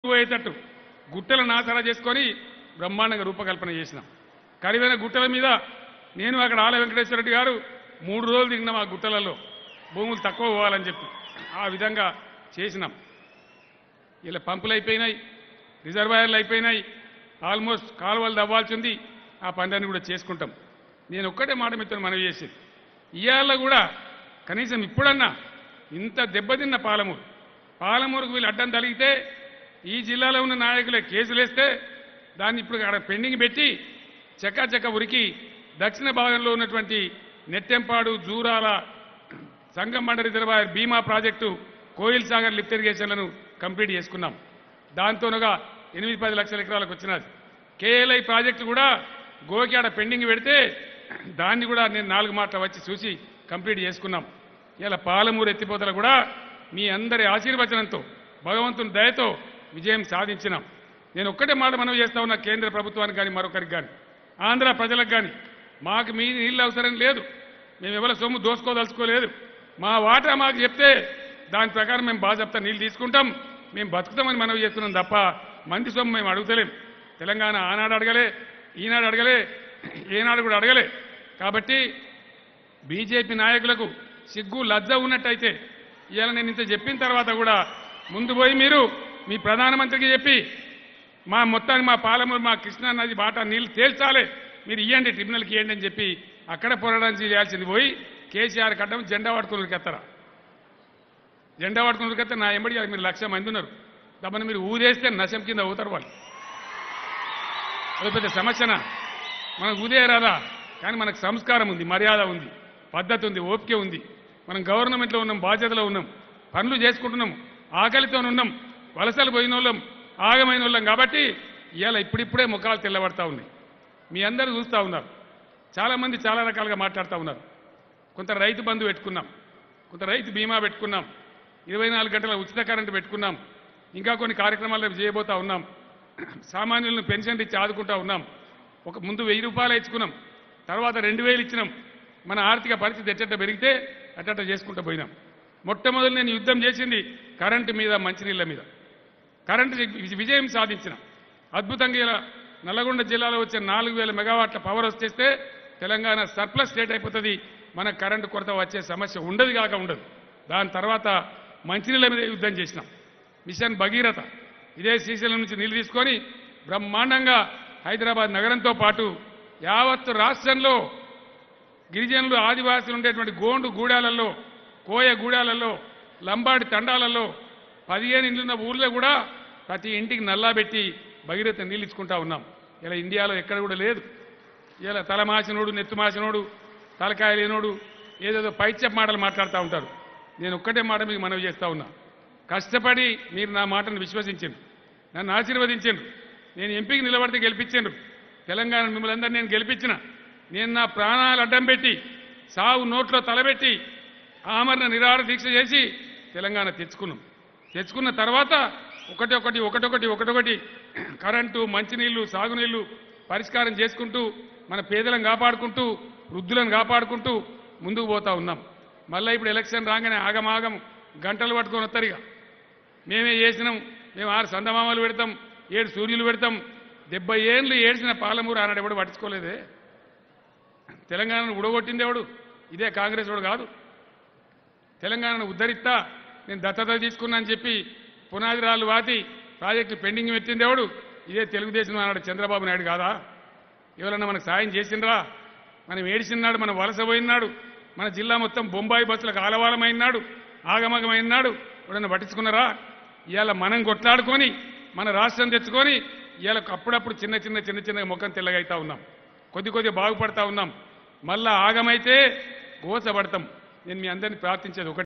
పోయేటట్టు గుట్టల నాసరా చేసుకొని బ్రహ్మాండంగా రూపకల్పన చేసినాం ఖరీదైన గుట్టల మీద నేను అక్కడ ఆల వెంకటేశ్వర రెడ్డి గారు మూడు రోజులు దిగినాం ఆ గుట్టలలో భూములు తక్కువ పోవాలని చెప్పి ఆ విధంగా చేసినాం ఇలా పంపులు అయిపోయినాయి రిజర్వాయర్లు అయిపోయినాయి ఆల్మోస్ట్ కాలువలు దవ్వాల్సి ఉంది ఆ పనులన్నీ కూడా చేసుకుంటాం నేను ఒక్కటే మాట మీతో మనవి చేసేది ఇవాళ కూడా కనీసం ఇప్పుడన్నా ఇంత దెబ్బతిన్న పాలమూరు పాలమూరుకు వీళ్ళు అడ్డం తలిగితే ఈ జిల్లాలో ఉన్న నాయకులే కేసులు వేస్తే దాన్ని ఇప్పుడు అక్కడ పెండింగ్ పెట్టి చెక్క చెక్క ఉరికి దక్షిణ భాగంలో ఉన్నటువంటి నెట్టెంపాడు జూరాల సంగమండ reservoir Bhima project Koil Sagar lift ఇరిగేషన్లను కంప్లీట్ చేసుకున్నాం దాంతోనుగా ఎనిమిది పది లక్షల ఎకరాలకు వచ్చినది కేఎల్ఐ ప్రాజెక్టు కూడా గోకియాడ పెండింగ్ పెడితే దాన్ని కూడా నేను నాలుగు మాటలు వచ్చి చూసి కంప్లీట్ చేసుకున్నాం ఇలా పాలమూరు ఎత్తిపోతలు కూడా మీ అందరి ఆశీర్వచనంతో భగవంతుని దయతో విజయం సాధించినాం నేను ఒక్కటే మాట మనవి చేస్తా ఉన్నా కేంద్ర ప్రభుత్వానికి కానీ మరొకరికి కానీ ఆంధ్ర ప్రజలకు కానీ మాకు మీ నీళ్ళు అవసరం లేదు మేము ఎవరి సొమ్ము దోసుకోదలుచుకోలేదు మా వాటా మాకు చెప్తే దాని ప్రకారం మేము బాగా చెప్తా నీళ్ళు తీసుకుంటాం మేము బతుకుతామని మనవి చేస్తున్నాం తప్ప మంది సొమ్ము మేము అడుగుతలేం తెలంగాణ ఆనాడు అడగలే ఈనాడు అడగలే ఏనాడు కూడా అడగలే కాబట్టి బీజేపీ నాయకులకు సిగ్గు లజ్జ ఉన్నట్టయితే ఇవాళ నేను ఇంత చెప్పిన తర్వాత కూడా ముందు పోయి మీరు మీ ప్రధానమంత్రికి చెప్పి మా మొత్తానికి మా పాలమూరు మా కృష్ణా నది బాట నీళ్లు తేల్చాలి మీరు ఇవ్వండి ట్రిబ్యునల్కి ఇవ్వండి అని చెప్పి అక్కడ పోరాటం చేయాల్సింది పోయి కేసీఆర్ కట్టం జెండా పట్టుకుని ఎత్తరా జెండా పట్టుకుని ఉరికెత్తే నా ఎంబడి మీరు లక్ష మంది ఉన్నారు దమ్మని మీరు ఊదేస్తే నశం కింద అవుతారు వాళ్ళు అది పెద్ద సమస్యనా మనకు ఊదే రాదా కానీ మనకు సంస్కారం ఉంది మర్యాద ఉంది పద్ధతి ఉంది ఓపిక ఉంది మనం గవర్నమెంట్లో ఉన్నాం బాధ్యతలో ఉన్నాం పనులు చేసుకుంటున్నాం ఆకలితో ఉన్నాం వలసలు పోయిన వాళ్ళం ఆగమైన వాళ్ళం కాబట్టి ఇవాళ ఇప్పుడిప్పుడే ముఖాలు తెల్లబడతా ఉన్నాయి మీ అందరూ చూస్తూ ఉన్నారు చాలామంది చాలా రకాలుగా మాట్లాడుతూ ఉన్నారు కొంత రైతు బంధు పెట్టుకున్నాం కొంత రైతు బీమా పెట్టుకున్నాం ఇరవై నాలుగు గంటల ఉచిత కరెంటు పెట్టుకున్నాం ఇంకా కొన్ని కార్యక్రమాలు రేపు చేయబోతా ఉన్నాం సామాన్యులను పెన్షన్ ఇచ్చి ఆదుకుంటా ఉన్నాం ఒక ముందు వెయ్యి రూపాయలు ఇచ్చుకున్నాం తర్వాత రెండు వేలు ఇచ్చినాం మన ఆర్థిక పరిస్థితి ఎట్టట పెరిగితే అట్టట చేసుకుంటూ పోయినాం మొట్టమొదటి నేను యుద్ధం చేసింది కరెంటు మీద మంచినీళ్ళ మీద కరెంటు వి- విజయం సాధించిన అద్భుతంగా ఇలా నల్లగొండ జిల్లాలో వచ్చే నాలుగు వేల మెగావాట్ల పవర్ వచ్చేస్తే తెలంగాణ సర్ప్లస్ స్టేట్ అయిపోతుంది మన కరెంటు కొరత వచ్చే సమస్య ఉండదు కాక ఉండదు దాని తర్వాత మంచినీళ్ళ మీద యుద్ధం చేసినాం మిషన్ భగీరథ ఇదే శ్రీశైలం నుంచి నీళ్లు తీసుకొని బ్రహ్మాండంగా హైదరాబాద్ నగరంతో పాటు యావత్తు రాష్ట్రంలో గిరిజనులు ఆదివాసులు ఉండేటువంటి గోండు గూడాలలో కోయ గూడాలలో లంబాడి తండాలలో పదిహేను ఇండ్లున్న ఊర్లో కూడా ప్రతి ఇంటికి నల్లా పెట్టి భగీరథ నీళ్ళు ఇచ్చుకుంటా ఉన్నాం ఇలా ఇండియాలో ఎక్కడ కూడా లేదు ఇలా తలమాసినోడు నెత్తుమాసినోడు తలకాయ లేనోడు ఏదేదో పైచెప్ మాటలు మాట్లాడుతూ ఉంటారు నేను ఒక్కటే మాట మీకు మనవి చేస్తా ఉన్నా కష్టపడి మీరు నా మాటను విశ్వసించిండ్రు నన్ను ఆశీర్వదించిండ్రు నేను ఎంపీకి నిలబడితే గెలిపించిండ్రు తెలంగాణ మిమ్మల్ని అందరినీ నేను గెలిపించిన నేను నా ప్రాణాలు అడ్డం పెట్టి సావు నోట్లో తలబెట్టి ఆమరణ నిరాహార దీక్ష చేసి తెలంగాణ తెచ్చుకున్నాం తెచ్చుకున్న తర్వాత ఒకటి ఒకటి ఒకటొకటి ఒకటొకటి కరెంటు మంచినీళ్లు సాగునీళ్లు పరిష్కారం చేసుకుంటూ మన పేదలను కాపాడుకుంటూ వృద్ధులను కాపాడుకుంటూ ముందుకు పోతా ఉన్నాం మళ్ళీ ఇప్పుడు ఎలక్షన్ రాగానే ఆగమాగం గంటలు పట్టుకొని వస్తారు ఇక మేమే చేసినాం మేము ఆరు సందమామలు పెడతాం ఏడు సూర్యులు పెడతాం డెబ్బై ఏళ్ళు ఏడ్చిన పాలమూరు ఆనాడు ఎవడు పట్టించుకోలేదే తెలంగాణను ఉడగొట్టింది ఎవడు ఇదే కాంగ్రెస్ వాడు కాదు తెలంగాణను ఉద్ధరిస్తా నేను దత్తత తీసుకున్నా అని చెప్పి పునాది రాళ్ళు వాతి ప్రాజెక్టు పెండింగ్ పెట్టింది ఎవడు ఇదే తెలుగుదేశం అన్నాడు చంద్రబాబు నాయుడు కాదా ఎవరన్నా మనకు సాయం చేసిండ్రా మనం ఏడిసినాడు మనం వలస పోయినాడు మన జిల్లా మొత్తం బొంబాయి బస్సులకు ఆలవాలమైనాడు ఆగమగమైనాడు ఎవడన్నా పట్టించుకున్నారా ఇవాళ మనం కొట్లాడుకొని మన రాష్ట్రం తెచ్చుకొని ఇవాళ అప్పుడప్పుడు చిన్న చిన్న చిన్న చిన్న ముఖం తెల్లగైతా ఉన్నాం కొద్ది కొద్ది బాగుపడతా ఉన్నాం మళ్ళా ఆగమైతే గోసపడతాం నేను మీ అందరిని ప్రార్థించేది ఒకటి